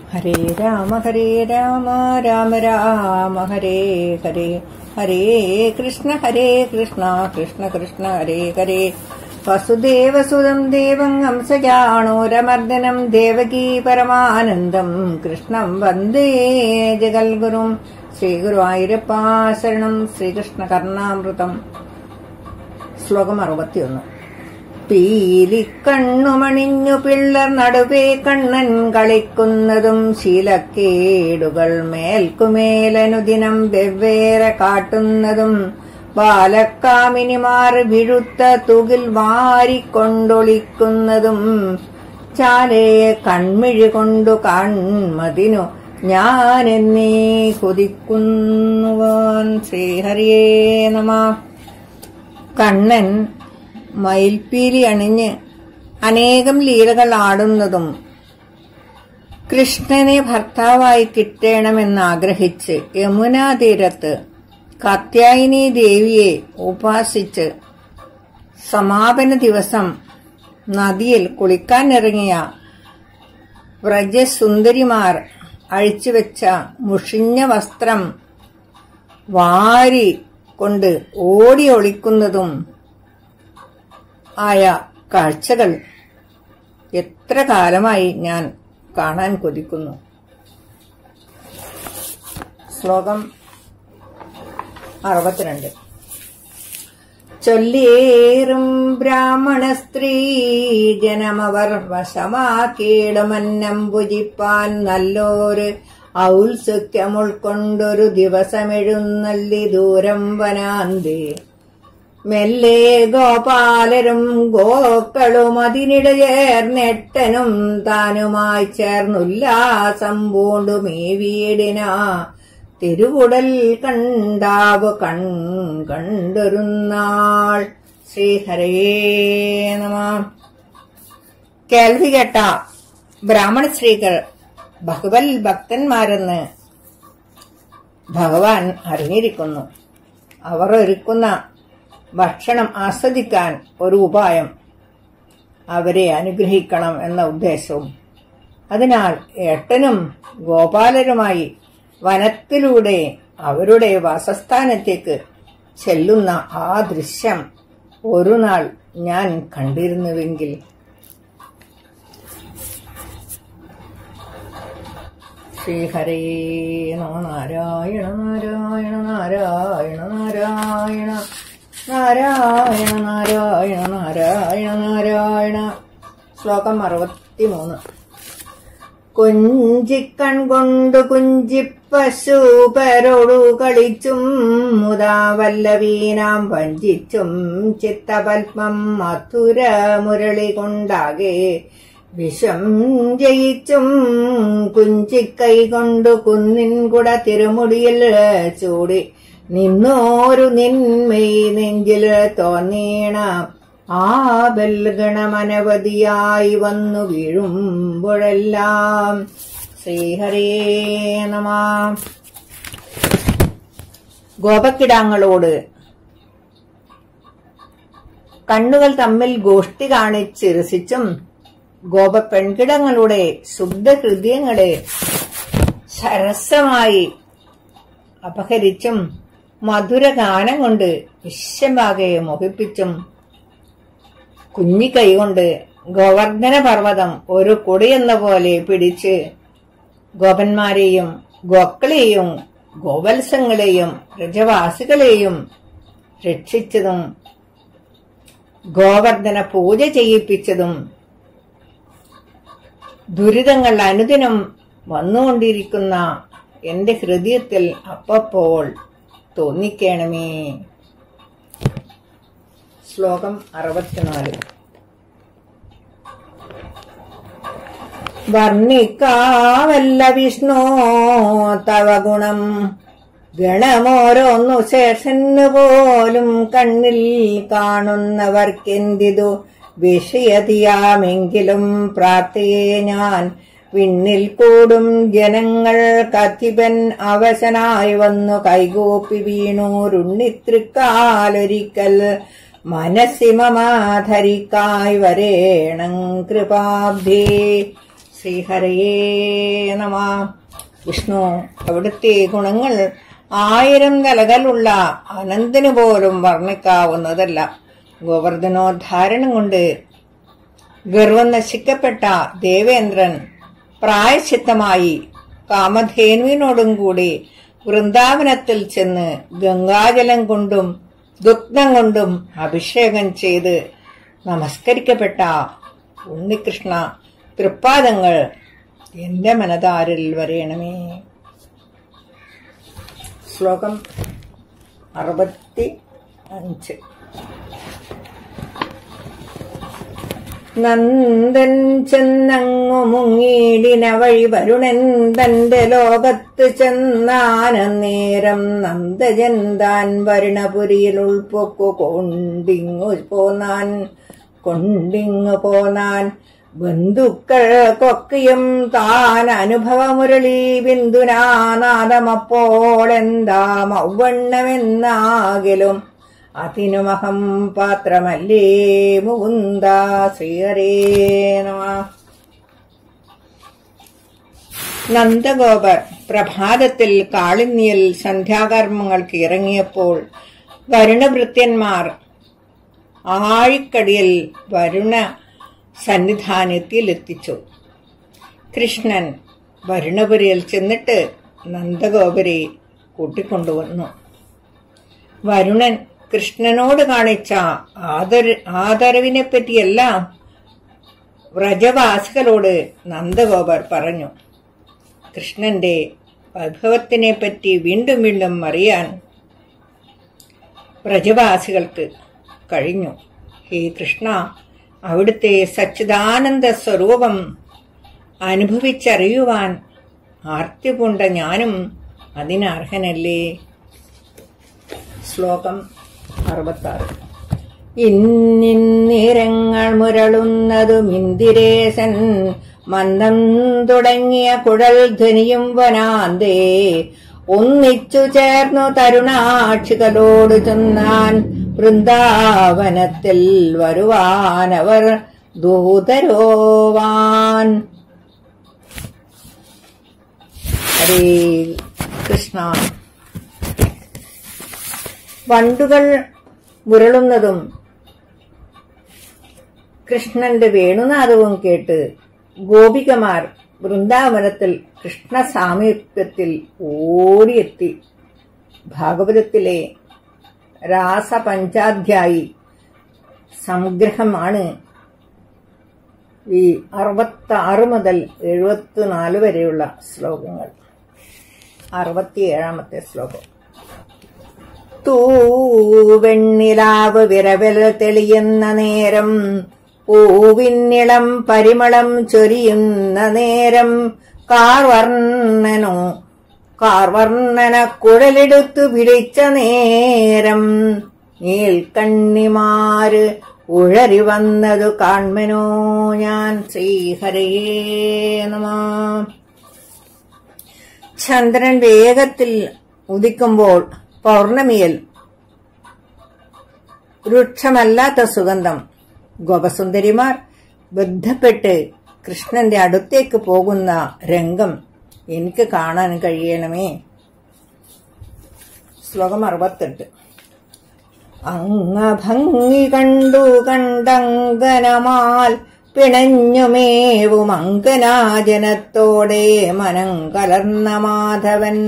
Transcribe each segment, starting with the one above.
ഹരേ രാമ ഹരേ രാമ രാമ രാമ ഹരേ ഹരേ ഹരേ കൃഷ്ണ ഹരേ കൃഷ്ണ കൃഷ്ണ കൃഷ്ണ ഹരേ ഹരേ വസുദേവസുതം ദേവം ഹംസജാണോരമർദ്ദനം ദേവകീ പരമാനന്ദം കൃഷ്ണം വന്ദേ ജഗൽഗുരും ശ്രീഗുരുവായൂരപ്പ ശരണം ശ്രീകൃഷ്ണ കർണാമൃതം ശ്ലോകം അറുപത്തിയൊന്ന് പീലിക്കണ്ണുമണിഞ്ഞു പിള്ളർ നടുവേ കണ്ണൻ കളിക്കുന്നതും ശീലക്കേടുകൾ മേൽക്കുമേലനുദിനം വെവ്വേറെ കാട്ടുന്നതും ബാലക്കാമിനിമാർ വിഴുത്ത തുകിൽ വാരിക്കൊണ്ടൊളിക്കുന്നതും ചാലയെ കൺമിഴി കൊണ്ടു കാൺമതിനു ഞാനെന്നീ കൊതിക്കുന്നുവാൻ ശ്രീഹരിയേ നമ കണ്ണൻ മയിൽപ്പീലി അണിഞ്ഞ് അനേകം ലീലകൾ ആടുന്നതും കൃഷ്ണനെ ഭർത്താവായി കിട്ടണമെന്നാഗ്രഹിച്ച് യമുനാ തീരത്ത് കാത്യായനി ദേവിയെ ഉപാസിച്ച് സമാപന ദിവസം നദിയിൽ കുളിക്കാനിറങ്ങിയ വ്രജസുന്ദരിമാർ അഴിച്ചുവെച്ച മുഷിഞ്ഞ വസ്ത്രം വാരി കൊണ്ട് ഓടി ഒളിക്കുന്നതും ആയ കാഴ്ചകൾ എത്ര കാലമായി ഞാൻ കാണാൻ കൊതിക്കുന്നു ശ്ലോകം അറുപത്തിരണ്ട് ചൊല്ലേറും ബ്രാഹ്മണ സ്ത്രീ ജനമവർ വശമാക്കിയിടുമന്നം ഭുജിപ്പാൻ നല്ലോര് ഔത്സുക്യം ഉൾക്കൊണ്ടൊരു ദിവസമെഴുന്നള്ളി ദൂരം വനാന്തി മെല്ലെ ഗോപാലരും ഗോക്കളും അതിനിടെ ചേർന്നെട്ടനും താനുമായി ചേർന്നുല്ലാസം പൂണ്ടുമീ വീടിന തിരുവുടൽ കണ്ടാവ് കൺ കണ്ടൊരുന്നാൾ ശ്രീഹരേ നമ കേൾവി കേട്ട ബ്രാഹ്മണ സ്ത്രീകൾ ഭഗവൽ ഭക്തന്മാരെന്ന് ഭഗവാൻ അറിഞ്ഞിരിക്കുന്നു അവർ ഒരുക്കുന്ന ഭക്ഷണം ആസ്വദിക്കാൻ ഒരു ഉപായം അവരെ അനുഗ്രഹിക്കണം എന്ന ഉദ്ദേശവും അതിനാൽ ഏട്ടനും ഗോപാലരുമായി വനത്തിലൂടെ അവരുടെ വാസസ്ഥാനത്തേക്ക് ചെല്ലുന്ന ആ ദൃശ്യം ഒരു നാൾ ഞാൻ കണ്ടിരുന്നുവെങ്കിൽ ശ്രീഹരേ നമ നാരായണ നാരായണ നാരായണ നാരായണ നാരായണ നാരായണ നാരായണ നാരായണ ശ്ലോകം അറുപത്തിമൂന്ന് കുഞ്ചിക്കൺ കൊണ്ടു കുഞ്ചിപ്പശു പരോടു കളിച്ചും മുതാവല്ലവീനാം വഞ്ചിച്ചും ചിത്തപത്മം മധുര മുരളി കൊണ്ടാകെ വിഷം ജയിച്ചും കുഞ്ചിക്കൈ കൊണ്ടു കുന്നിൻ കുട തിരുമുടിയിൽ ചൂടി നിന്നോരു നിന്മയി നെഞ്ചിൽ തോന്നീണ ആ ബൽഗണമനവധിയായി വന്നു വീഴുമ്പോഴെല്ലാം ശ്രീഹരേ നമ ഗോപക്കിടാങ്ങളോട് കണ്ണുകൾ തമ്മിൽ ഗോഷ്ടി കാണിച്ച് രസിച്ചും ഗോപ പെൺകിടങ്ങളുടെ ശുദ്ധഹൃദയങ്ങളെ സരസമായി അപഹരിച്ചും മധുരഗാനം കൊണ്ട് വിശ്വമാകെ മോഹിപ്പിച്ചും കുഞ്ഞി കൈകൊണ്ട് ഗോവർദ്ധന പർവ്വതം ഒരു കൊടിയെന്ന പോലെ പിടിച്ച് ഗോപന്മാരെയും ഗോക്കളെയും ഗോവത്സങ്ങളെയും രജവാസികളെയും രക്ഷിച്ചതും ഗോവർദ്ധന പൂജ ചെയ്യിപ്പിച്ചതും ദുരിതങ്ങൾ അനുദിനം വന്നുകൊണ്ടിരിക്കുന്ന എന്റെ ഹൃദയത്തിൽ അപ്പപ്പോൾ തോന്നിക്കണമേ ശ്ലോകം അറുപത്തിനാല് വർണ്ണിക്കാവല്ല വിഷ്ണു തവ ഗുണം ഗണമോരോന്നു ശേഷന്നു പോലും കണ്ണിൽ കാണുന്നവർക്കെന്തിതു വിഷയതിയാമെങ്കിലും പ്രാർത്ഥിയെ ഞാൻ വിണ്ണിൽ കൂടും ജനങ്ങൾ കത്തിപൻ അവശനായി വന്നു കൈകൂപ്പി വീണൂരുണ്ണിത്രിക്കാലൊരിക്കൽ മനസ്സിമമാധരിക്കായി വരേണം കൃപാബ്ധി ശ്രീഹരയേ നമ വിഷ്ണു അവിടുത്തെ ഗുണങ്ങൾ ആയിരം തലകളുള്ള അനന്തന് പോലും വർണ്ണിക്കാവുന്നതല്ല ഗോവർദ്ധനോദ്ധാരണം കൊണ്ട് ഗർവം നശിക്കപ്പെട്ട ദേവേന്ദ്രൻ പ്രായശ്ചിത്തമായി കാമധേനുവിനോടും കൂടി വൃന്ദാവനത്തിൽ ചെന്ന് ഗംഗാജലം കൊണ്ടും ദുഗ്ധം കൊണ്ടും അഭിഷേകം ചെയ്ത് നമസ്കരിക്കപ്പെട്ട ഉണ്ണികൃഷ്ണ തൃപ്പാദങ്ങൾ എന്റെ മനതാരിൽ വരയണമേ ശ്ലോകം അറുപത്തി അഞ്ച് നന്ദൻ ചെന്നങ്ങു മുങ്ങീടിന വഴി വരുണൻ തന്റെ ലോകത്ത് ചെന്നാനന്നേരം നന്ദജൻ താൻ വരുണപുരിയിൽ ഉൾപ്പൊക്കു കൊണ്ടിങ്ങു പോന്നാൻ കൊണ്ടിങ്ങു പോന്നാൻ ബന്ധുക്കൾക്കൊക്കെയും താൻ അനുഭവമുരളി ബിന്ദുനാനാദമപ്പോൾ എന്താ മൗവണ്ണമെന്നാകിലും അതിനുമഹം പാത്രമല്ലേ മുകുന്ദ ശ്രീഹരേ നമ നന്ദഗോപർ പ്രഭാതത്തിൽ കാളിന്നിയിൽ സന്ധ്യാകർമ്മങ്ങൾക്ക് ഇറങ്ങിയപ്പോൾ വരുണഭൃത്യന്മാർ ആഴിക്കടിയിൽ വരുണ സന്നിധാനത്തിലെത്തിച്ചു കൃഷ്ണൻ വരുണപുരിയിൽ ചെന്നിട്ട് നന്ദഗോപരെ കൂട്ടിക്കൊണ്ടുവന്നു വരുണൻ കൃഷ്ണനോട് കാണിച്ച ആദര ആദരവിനെ പറ്റിയെല്ലാം വ്രജവാസികളോട് നന്ദഗോപർ പറഞ്ഞു കൃഷ്ണന്റെ വൈഭവത്തിനെ പറ്റി വീണ്ടും വീണ്ടും അറിയാൻ വ്രജവാസികൾക്ക് കഴിഞ്ഞു ഹേ കൃഷ്ണ അവിടുത്തെ സച്ചിദാനന്ദ സ്വരൂപം അനുഭവിച്ചറിയുവാൻ ആർത്തി പൂണ്ട ഞാനും അതിനർഹനല്ലേ ശ്ലോകം അറുപത്താറ് ഇന്നിന്നിരങ്ങൾ മുരളുന്നതും ഇന്ദിരേശൻ മന്ദം തുടങ്ങിയ കുഴൽ ധ്വനിയും വനാന്തേ ഒന്നിച്ചു ചേർന്നു തരുണാക്ഷികളോട് ചെന്നാൻ വൃന്ദാവനത്തിൽ വരുവാനവർ ദൂതരോവാൻ ഹരേ കൃഷ്ണ വണ്ടുകൾ മുരളുന്നതും കൃഷ്ണന്റെ വേണുനാദവും കേട്ട് ഗോപികമാർ വൃന്ദാവനത്തിൽ കൃഷ്ണ സാമീപ്യത്തിൽ ഓടിയെത്തി ഭാഗവതത്തിലെ രാസപഞ്ചാധ്യായി സംഗ്രഹമാണ് ഈ അറുപത്തി ആറ് മുതൽ എഴുപത്തിനാല് വരെയുള്ള ശ്ലോകങ്ങൾ അറുപത്തിയേഴാമത്തെ ശ്ലോകം തൂവെണ്ണിലാവ് വിരവൽ തെളിയുന്ന നേരം പൂവിന്നിളം പരിമളം ചൊരിയുന്ന നേരം കാർവർണ്ണനോ കാർവർണ്ണന കുഴലെടുത്തു പിടിച്ച നേരം നീൽക്കണ്ണിമാര് ഉഴറി വന്നതു കാൺമനോ ഞാൻ ശ്രീഹരേ നമ ചന്ദ്രൻ വേഗത്തിൽ ഉദിക്കുമ്പോൾ പൗർണമിയിൽ രൂക്ഷമല്ലാത്ത സുഗന്ധം ഗോപസുന്ദരിമാർ ബന്ധപ്പെട്ട് കൃഷ്ണന്റെ അടുത്തേക്ക് പോകുന്ന രംഗം എനിക്ക് കാണാൻ കഴിയണമേ ശ്ലോകം അറുപത്തെട്ട് അംഗഭംഗി കണ്ടു കണ്ടങ്കനമാൽ പിണഞ്ഞുമേവും അങ്കനാജനത്തോടെ മനം കലർന്ന മാധവൻ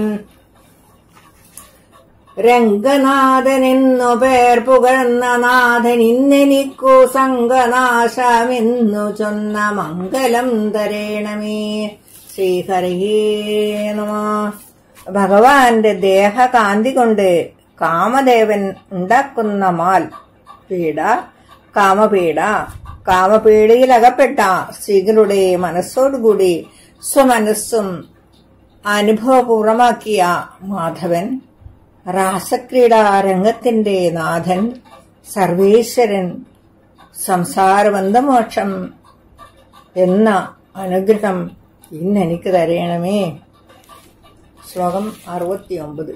രംഗനാഥനെന്നു പേർ പുകഴ്ന്ന നാഥൻ ഇന്നെനിക്കു സംഘനാശമെന്നു ചൊന്ന മംഗലം തരേണമേ ശ്രീഹരേ നമ ഭഗവാന്റെ ദേഹകാന്തി കൊണ്ട് കാമദേവൻ ഉണ്ടാക്കുന്ന മാൽ പീഡ കാമപീഡ കാമപീഡയിൽ അകപ്പെട്ട സ്ത്രീകളുടെ മനസ്സോടുകൂടി സ്വമനസ്സും അനുഭവപൂർവമാക്കിയ മാധവൻ രാസക്രീഡാ രംഗത്തിന്റെ നാഥൻ സർവേശ്വരൻ സംസാരബന്ധമോക്ഷം എന്ന അനുഗ്രഹം ഇന്നെനിക്ക് തരയണമേ ശ്ലോകം അറുപത്തിയൊമ്പത്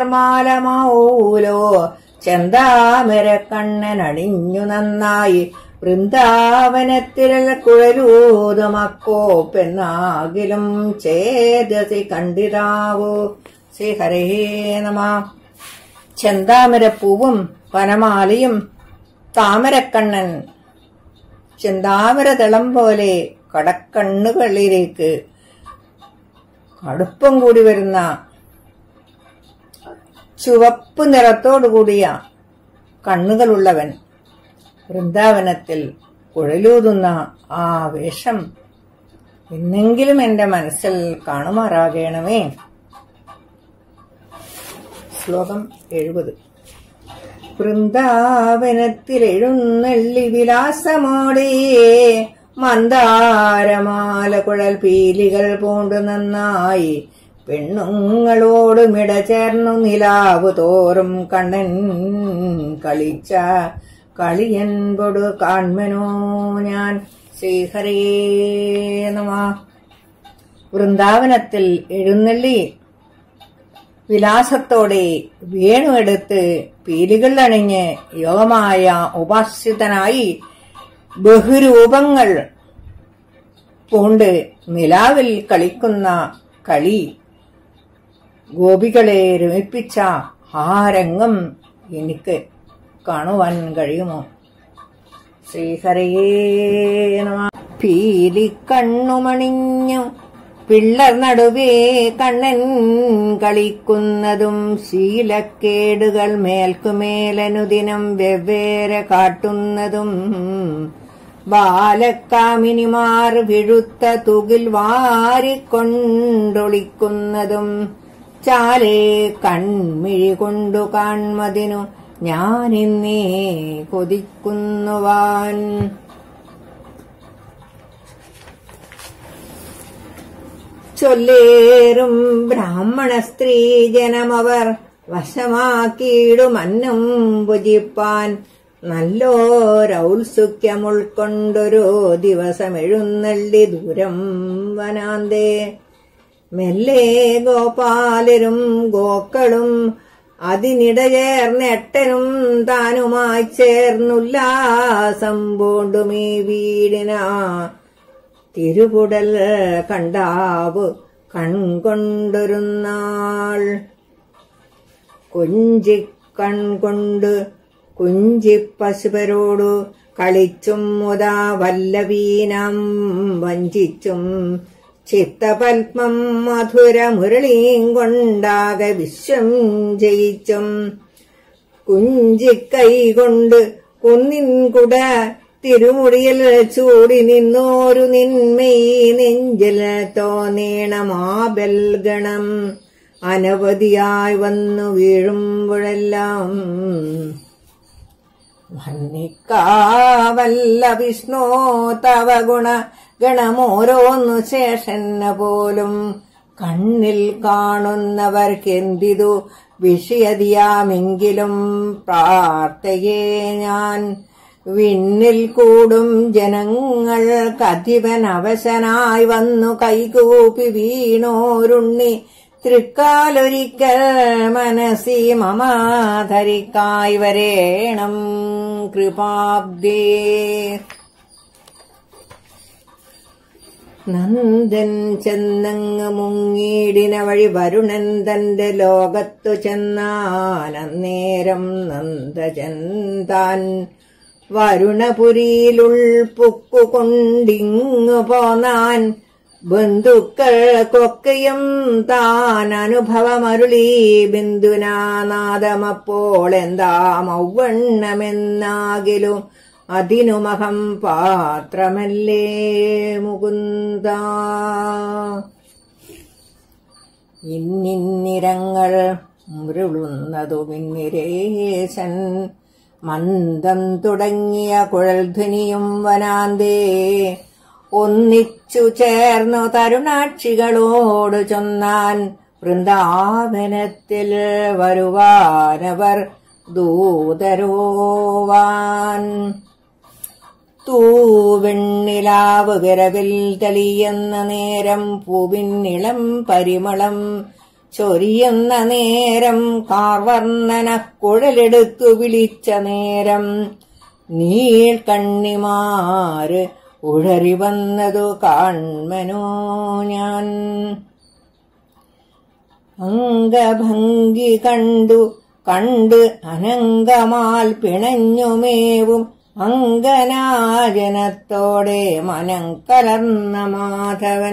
ചെന്താമരപ്പൂമലർമാലമൗലോ ചെന്താമര കണ്ണനടിഞ്ഞു നന്നായി വൃന്ദാവനത്തിൽ കുഴലൂതുമക്കോ പെണ്ണാകിലും ചേതസി കണ്ടിതാവോ ശ്രീഹരേ നമ ചെന്താമരപ്പൂവും വനമാലയും താമരക്കണ്ണൻ ചെന്താമരതളം പോലെ കടക്കണ്ണുകളിലേക്ക് കടുപ്പം കൂടി വരുന്ന ചുവപ്പ് നിറത്തോടുകൂടിയ കണ്ണുകളുള്ളവൻ വൃന്ദാവനത്തിൽ കുഴലൂതുന്ന ആ വേഷം എന്നെങ്കിലും എന്റെ മനസ്സിൽ കാണുമാറാകണമേ ശ്ലോകം എഴുപത് വൃന്ദാവനത്തിൽ എഴുന്നള്ളി വിലാസമോടേ മന്ദാരമാല കുഴൽ പീലികൾ പൂണ്ടു നന്നായി പെണ്ണുങ്ങളോട് മിട ചേർന്നു നിലാവ് തോറും കണ്ണൻ കളിച്ച കളിയൻപൊടു കാൺമനോ ഞാൻ ശ്രീഹരേ നമ വൃന്ദാവനത്തിൽ എഴുന്നള്ളി വിലാസത്തോടെ വേണുവെടുത്ത് പീലികൾ അണിഞ്ഞ് യോഗമായ ഉപാസിതനായി ബഹുരൂപങ്ങൾ പൂണ്ട് നിലാവിൽ കളിക്കുന്ന കളി ഗോപികളെ രമിപ്പിച്ച ആ രംഗം എനിക്ക് കാണുവാൻ കഴിയുമോ ശ്രീഹരയേ നമ പീലിക്കണ്ണുമണിഞ്ഞു പിള്ളർ നടുവേ കണ്ണൻ കളിക്കുന്നതും ശീലക്കേടുകൾ മേൽക്കുമേലനുദിനം വെവ്വേറെ കാട്ടുന്നതും ബാലക്കാമിനിമാർ വിഴുത്ത തുകിൽ വാരിക്കൊണ്ടൊളിക്കുന്നതും ചാലേ കൺമിഴി കൊണ്ടു കാൺമതിനു ഞാനിന്നേ കൊതിക്കുന്നുവാൻ ചൊല്ലേറും ബ്രാഹ്മണ സ്ത്രീ ജനമവർ വശമാക്കിയിടുമന്നം ഭുജിപ്പാൻ നല്ലോരൗത്സുക്യം ഉൾക്കൊണ്ടൊരു ദിവസം എഴുന്നള്ളി ദൂരം വനാന്തേ മെല്ലെ ഗോപാലരും ഗോക്കളും അതിനിടചേർന്നെട്ടനും താനുമായി ചേർന്നുല്ലാസം പൂണ്ടുമീ വീടിനാ തിരുകുടൽ കണ്ടാവ് കൺകൊണ്ടൊരു നാൾ കൊഞ്ചിക്കൺകൊണ്ട് കുഞ്ചിപ്പശുപരോടു കളിച്ചും മുതാ വല്ലവീനം വഞ്ചിച്ചും ചിത്തപത്മം മധുര മുരളീം കൊണ്ടാകെ വിശ്വം ജയിച്ചും കുഞ്ചിക്കൈ കൊണ്ട് കുന്നിൻ കുട തിരുമുടിയിൽ ചൂടി നിന്നോരു നിന്മയി നെഞ്ചിൽ തോന്നീണമാബൽഗണം അനവധിയായി വന്നു വീഴുമ്പോഴെല്ലാം വന്നിക്കാവല്ല വിഷ്ണു തവ ഗുണ ഗണമോരോന്നു ശേഷന്ന പോലും കണ്ണിൽ കാണുന്നവർക്കെന്തിതു വിഷയതിയാമെങ്കിലും പ്രാർത്ഥയേ ഞാൻ വിണ്ണിൽ കൂടും ജനങ്ങൾക്കധിപൻ അവശനായി വന്നു കൈകൂപ്പി വീണോരുണ്ണി തൃക്കാലൊരിക്കൽ മനസ്സി മമാധരിക്കായി വരേണം കൃപാബ്ദേ നന്ദൻ ചെന്നങ്ങ് മുങ്ങീടിന വഴി വരുണൻ തന്റെ ലോകത്തു ചെന്നാനന്നേരം നന്ദചന്താൻ വരുണപുരിയിലുൾ പുക്കുകൊണ്ടിങ്ങു പോന്നാൻ ബന്ധുക്കൾക്കൊക്കെയും താൻ അനുഭവമരുളി ബിന്ദുനാനാദമപ്പോൾ എന്താ മൗവണ്ണമെന്നാകിലും അതിനുമഹം പാത്രമല്ലേ മുകുന്ദ ഇന്നിന്നിരങ്ങൾ മുരുളുന്നതു പിന്നിരേശൻ മന്ദം തുടങ്ങിയ കുഴൽധ്വനിയും വനാന്തേ ഒന്നിച്ചു ചേർന്നു തരുണാക്ഷികളോട് ചൊന്നാൻ വൃന്ദാവനത്തിൽ വരുവാനവർ ദൂതരോവാൻ തൂവെണ്ണിലാവ് വിരവിൽ തെളിയുന്ന നേരം പൂവിന്നിളം പരിമളം ചൊരിയുന്ന നേരം കാർവർണ്ണന കുഴലെടുത്തു വിളിച്ച നേരം നീൾക്കണ്ണിമാര് ഉഴറി വന്നതു കാൺമനോ ഞാൻ അംഗഭംഗി കണ്ടു കണ്ട് അനങ്കമാൽ പിണഞ്ഞുമേവും അങ്കനാജനത്തോടെ മനം കലർന്ന മാധവൻ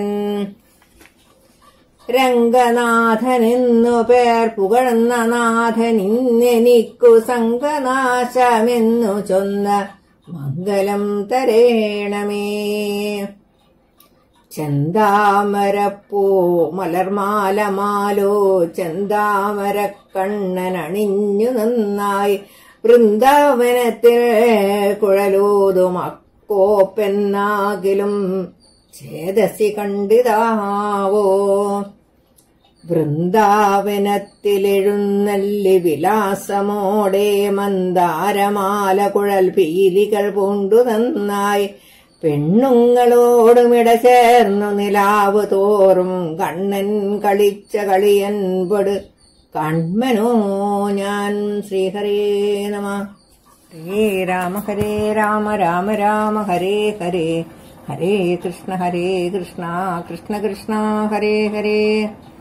രംഗനാഥനെന്നു പേർ പുകഴ്ന്ന നാഥൻ ഇന്നെനിക്കു സംഘനാശമെന്നു ചൊന്ന മംഗലം തരേണമേ ചെന്താമരപ്പൂ മലർമാല മാലോ ചെന്താമര കണ്ണനണിഞ്ഞു നന്നായി വൃന്ദാവനത്തിൽ കുഴലൂതും അക്കോപ്പെന്നാകിലും ചേതസി കണ്ടിതാവോ വൃന്ദാവനത്തിലെഴുന്നള്ളി വിലാസമോടെ മന്ദാരമാല കുഴൽ പീലികൾ പൂണ്ടു നന്നായി പെണ്ണുങ്ങളോടുമിട ചേർന്നു നിലാവ് തോറും കണ്ണൻ കളിച്ച കളിയൻപട് കൺമനോ ഞാൻ ശ്രീഹരേ നമ ഹരേ രാമ ഹരേ രാമ രാമ രാമ ഹരേ ഹരേ ഹരേ കൃഷ്ണ ഹരേ കൃഷ്ണ കൃഷ്ണ കൃഷ്ണ ഹരേ ഹരേ